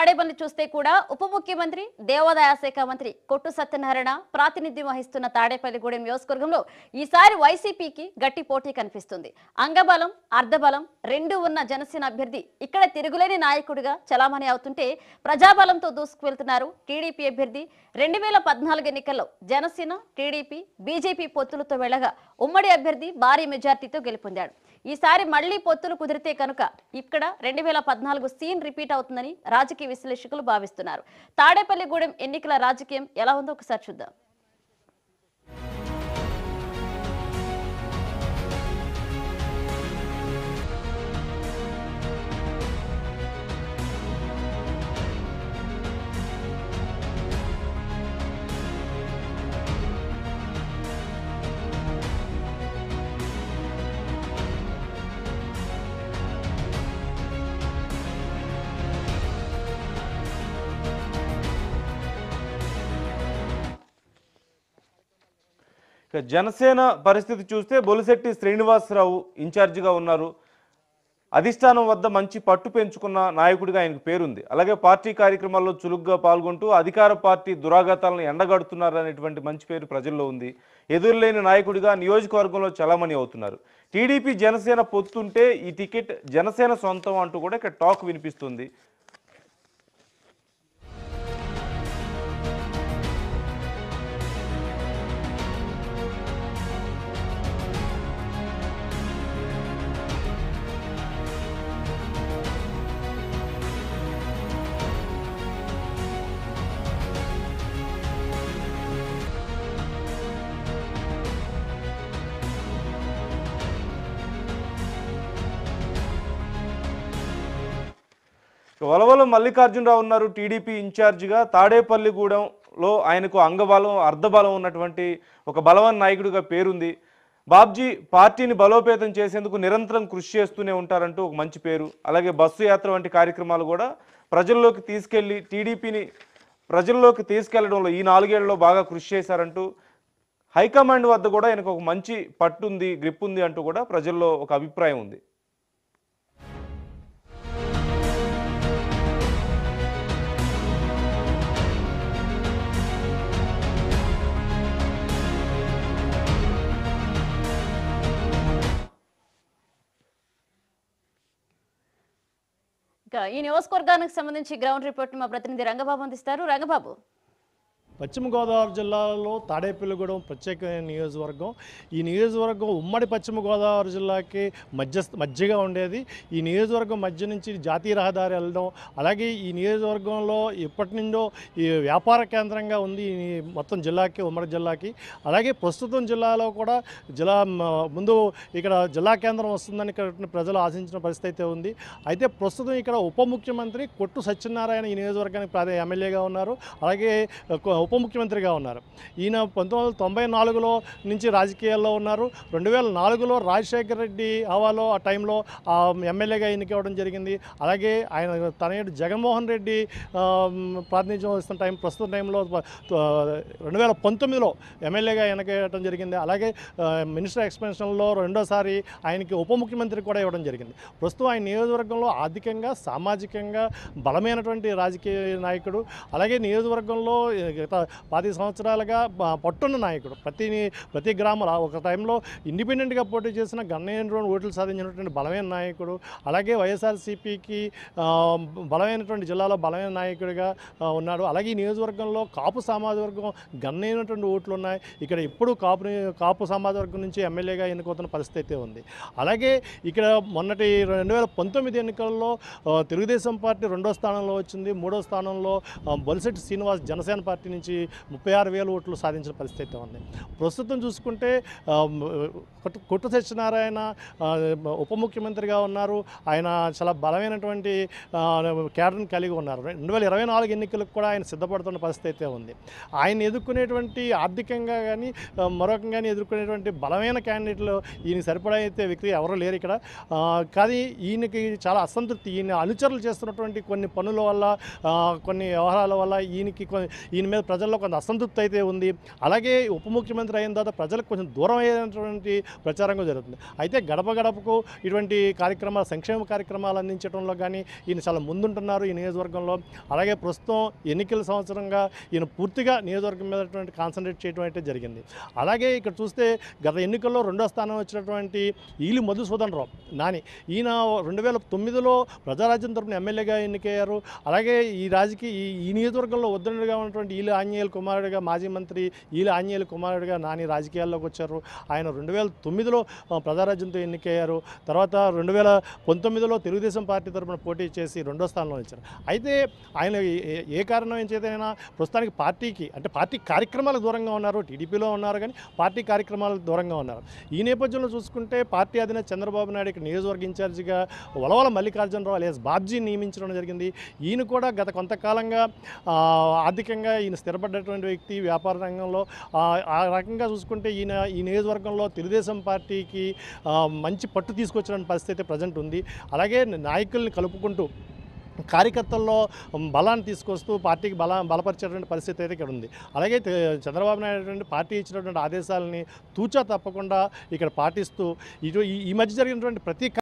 తాడేపల్లి చూస్తే కూడా ఉప ముఖ్యమంత్రి దేవాదాయ శాఖ మంత్రి కొట్టు సత్యనారాయణ ప్రాతినిధ్యం వహిస్తున్న తాడేపల్లిగూడెం నియోజకవర్గంలో ఈసారి వైసీపీకి గట్టి పోటీ కనిపిస్తుంది అంగబలం అర్ధబలం రెండు ఉన్న జనసేన అభ్యర్థి ఇక్కడ తిరుగులేని నాయకుడిగా చలామణి అవుతుంటే ప్రజాబలంతో దూసుకువెళ్తున్నారు టీడీపీ అభ్యర్థి రెండు వేల పద్నాలుగు ఎన్నికల్లో జనసేన టీడీపీ బీజేపీ పొత్తులతో వెళ్ళగా ఉమ్మడి అభ్యర్థి భారీ మెజార్టీతో గెలుపొందాడు ఈసారి మళ్లీ పొత్తులు కుదిరితే కనుక ఇక్కడ రెండు వేల పద్నాలుగు సీన్ రిపీట్ అవుతుందని రాజకీయ విశ్లేషకులు భావిస్తున్నారు తాడేపల్లిగూడెం ఎన్నికల రాజకీయం ఎలా ఉందో ఒకసారి చూద్దాం ఇక జనసేన పరిస్థితి చూస్తే బొలిశెట్టి శ్రీనివాసరావు ఇన్ఛార్జిగా ఉన్నారు అధిష్టానం వద్ద మంచి పట్టు పెంచుకున్న నాయకుడిగా ఆయనకు పేరుంది అలాగే పార్టీ కార్యక్రమాల్లో చురుగ్గా పాల్గొంటూ అధికార పార్టీ దురాఘాతాలను ఎండగడుతున్నారనేటువంటి మంచి పేరు ప్రజల్లో ఉంది ఎదురులేని నాయకుడిగా నియోజకవర్గంలో చలామణి అవుతున్నారు టీడీపీ జనసేన పొత్తుంటే ఈ టికెట్ జనసేన సొంతం అంటూ కూడా ఇక్కడ టాక్ వినిపిస్తుంది వలవల మల్లికార్జునరావు ఉన్నారు టీడీపీ ఇన్ఛార్జిగా తాడేపల్లిగూడెంలో ఆయనకు అంగబలం అర్ధబలం ఉన్నటువంటి ఒక బలవన్ నాయకుడిగా పేరుంది బాబ్జీ పార్టీని బలోపేతం చేసేందుకు నిరంతరం కృషి చేస్తూనే ఉంటారంటూ ఒక మంచి పేరు అలాగే బస్సు యాత్ర వంటి కార్యక్రమాలు కూడా ప్రజల్లోకి తీసుకెళ్లి టీడీపీని ప్రజల్లోకి తీసుకెళ్లడంలో ఈ నాలుగేళ్లలో బాగా కృషి చేశారంటూ హైకమాండ్ వద్ద కూడా ఆయనకు ఒక మంచి పట్టుంది గ్రిప్ ఉంది అంటూ కూడా ప్రజల్లో ఒక అభిప్రాయం ఉంది ఇక ఈ నియోజకవర్గానికి సంబంధించి గ్రౌండ్ రిపోర్ట్ మా ప్రతినిధి రంగబాబు అందిస్తారు రంగబాబు పశ్చిమ గోదావరి జిల్లాలో తాడేపల్లిగూడెం ప్రత్యేకమైన నియోజకవర్గం ఈ నియోజకవర్గం ఉమ్మడి పశ్చిమ గోదావరి జిల్లాకి మధ్య మధ్యగా ఉండేది ఈ నియోజకవర్గం మధ్య నుంచి జాతీయ రహదారి వెళ్ళడం అలాగే ఈ నియోజకవర్గంలో ఇప్పటి నుండో ఈ వ్యాపార కేంద్రంగా ఉంది ఈ మొత్తం జిల్లాకి ఉమ్మడి జిల్లాకి అలాగే ప్రస్తుతం జిల్లాలో కూడా జిల్లా మ- ముందు ఇక్కడ జిల్లా కేంద్రం వస్తుందని ఇక్కడ ప్రజలు ఆశించిన పరిస్థితి అయితే ఉంది అయితే ప్రస్తుతం ఇక్కడ ఉప ముఖ్యమంత్రి కొట్టు సత్యనారాయణ ఈ నియోజకవర్గానికి ప్రాధ ఎమ్మెల్యేగా ఉన్నారు అలాగే కొ- ఉప ముఖ్యమంత్రిగా ఉన్నారు ఈయన పంతొమ్మిది వందల తొంభై నాలుగులో నుంచి రాజకీయాల్లో ఉన్నారు రెండు వేల నాలుగులో రాజశేఖర రెడ్డి హవాలో ఆ టైంలో ఆ ఎమ్మెల్యేగా ఎన్నికవడం జరిగింది అలాగే ఆయన తనయుడు జగన్మోహన్ రెడ్డి ఆ, ప్రాతినిధ్యం వస్తున్న టైం ప్రస్తుత టైంలో రెండు వేల పంతొమ్మిదిలో ఎమ్మెల్యేగా ఎన్నికయ్యడం జరిగింది అలాగే ఆ, మినిస్టర్ ఎక్స్పెన్షన్లో రెండోసారి ఆయనకి ఉప ముఖ్యమంత్రి కూడా ఇవ్వడం జరిగింది ప్రస్తుతం ఆయన నియోజకవర్గంలో ఆర్థికంగా సామాజికంగా బలమైనటువంటి రాజకీయ నాయకుడు అలాగే నియోజకవర్గంలో గత పది సంవత్సరాలుగా బ- పట్టున్న నాయకుడు ప్రతి ప్రతి గ్రామంలో ఒక టైంలో ఇండిపెండెంట్గా పోటీ చేసిన గణనీయమైనటువంటి ఓట్లు సాధించినటువంటి బలమైన నాయకుడు అలాగే వైఎస్ఆర్సీపీకి బలమైనటువంటి జిల్లాలో బలమైన నాయకుడిగా ఆ, ఉన్నాడు అలాగే ఈ నియోజకవర్గంలో కాపు సామాజిక వర్గం గణనీయమైనటువంటి ఓట్లు ఉన్నాయి ఇక్కడ ఇప్పుడు కాపు కాపు సామాజిక వర్గం నుంచి ఎమ్మెల్యేగా ఎన్నుకోతున్న పరిస్థితి అయితే ఉంది అలాగే ఇక్కడ మొన్నటి రెండు వేల పంతొమ్మిది ఎన్నికల్లో ఆ, తెలుగుదేశం పార్టీ రెండో స్థానంలో వచ్చింది మూడో స్థానంలో ఆ, బొలిశెట్టి శ్రీనివాస్ జనసేన పార్టీ నుంచి ముప్పై ఆరు వేల ఓట్లు సాధించిన పరిస్థితి అయితే ఉంది ప్రస్తుతం చూసుకుంటే ఆ, కొట్టు కొట్టు సత్యనారాయణ ఆ, ఉప ముఖ్యమంత్రిగా ఉన్నారు ఆయన చాలా బలమైనటువంటి ఆ, కేడర్ని కలిగి ఉన్నారు రెండు వేల ఇరవై నాలుగు ఎన్నికలకు కూడా ఆయన సిద్ధపడుతున్న పరిస్థితి అయితే ఉంది ఆయన ఎదుర్కొనేటువంటి ఆర్థికంగా కానీ మరొక కానీ ఎదుర్కొనేటువంటి బలమైన క్యాండిడేట్లు ఈయన సరిపడా అయితే వ్యక్తి ఎవరు లేరు ఇక్కడ ఆ, కానీ ఈయనకి చాలా అసంతృప్తి ఈయన అనుచరులు చేస్తున్నటువంటి కొన్ని పనుల వల్ల ఆ, కొన్ని వ్యవహారాల వల్ల ఈయనకి కొ- ఈయన మీద ప్రజలు ప్రజల్లో కొంత అసంతృప్తి అయితే ఉంది అలాగే ఉప ముఖ్యమంత్రి అయిన తర్వాత ప్రజలకు కొంచెం దూరం అయినటువంటి ప్రచారం కూడా జరుగుతుంది అయితే గడప గడపకు ఇటువంటి కార్యక్రమాలు సంక్షేమ కార్యక్రమాలు అందించడంలో కానీ ఈయన చాలా ముందుంటున్నారు ఈ నియోజకవర్గంలో అలాగే ప్రస్తుతం ఎన్నికల సంవత్సరంగా ఈయన పూర్తిగా నియోజకవర్గం మీద కాన్సన్ట్రేట్ చేయడం అయితే జరిగింది అలాగే ఇక్కడ చూస్తే గత ఎన్నికల్లో రెండో స్థానం వచ్చినటువంటి ఈలి మధుసూదన్ రావు నాని ఈయన రెండు వేల తొమ్మిదిలో ప్రజారాజ్యం తరపున ఎమ్మెల్యేగా ఎన్నికయ్యారు అలాగే ఈ రాజకీయ ఈ ఈ నియోజకవర్గంలో ఉద్దరుడుగా ఉన్నటువంటి ఈలి ఆంజనేయుల కుమారుడిగా మాజీ మంత్రి ఈలి ఆంజనేయుల కుమారుడిగా నాని రాజకీయాల్లోకి వచ్చారు ఆయన రెండు వేల తొమ్మిదిలో ఆ, ప్రజారాజ్యంతో ఎన్నికయ్యారు తర్వాత రెండు వేల పంతొమ్మిదిలో తెలుగుదేశం పార్టీ తరపున పోటీ చేసి రెండో స్థానంలో వచ్చారు అయితే ఆయన ఏ- ఏ- ఏ కారణం ఏం చేతనైనా ప్రస్తుతానికి పార్టీకి అంటే పార్టీ కార్యక్రమాలకు దూరంగా ఉన్నారు టీడీపీలో ఉన్నారు కానీ పార్టీ కార్యక్రమాలకు దూరంగా ఉన్నారు ఈ నేపథ్యంలో చూసుకుంటే పార్టీ అధినేత చంద్రబాబు నాయుడు ఇక్కడ నియోజకవర్గ ఇన్ఛార్జిగా వలవల మల్లికార్జునరావు alias బాబ్జీ నియమించడం జరిగింది ఈయన కూడా గత కొంతకాలంగా ఆ, ఆర్థికంగా ఈయన స్థిరపడ్డటువంటి వ్యక్తి వ్యాపార రంగంలో ఆ, ఆ రకంగా చూసుకుంటే ఈయన ఈ నియోజకవర్గంలో తెలుగుదేశం పార్టీకి ఆ, మంచి పట్టు తీసుకొచ్చిన పరిస్థితి అయితే ప్రజెంట్ ఉంది అలాగే నాయకుల్ని కలుపుకుంటూ కార్యకర్తల్లో బలాన్ని తీసుకొస్తూ పార్టీకి బల బలపరిచేటువంటి పరిస్థితి అయితే ఇక్కడ ఉంది అలాగే తె- చంద్రబాబు నాయుడు అటువంటి పార్టీ ఇచ్చినటువంటి ఆదేశాలని తూచా తప్పకుండా ఇక్కడ పాటిస్తూ ఇటు ఈ- ఈ మధ్య జరిగినటువంటి ప్రతి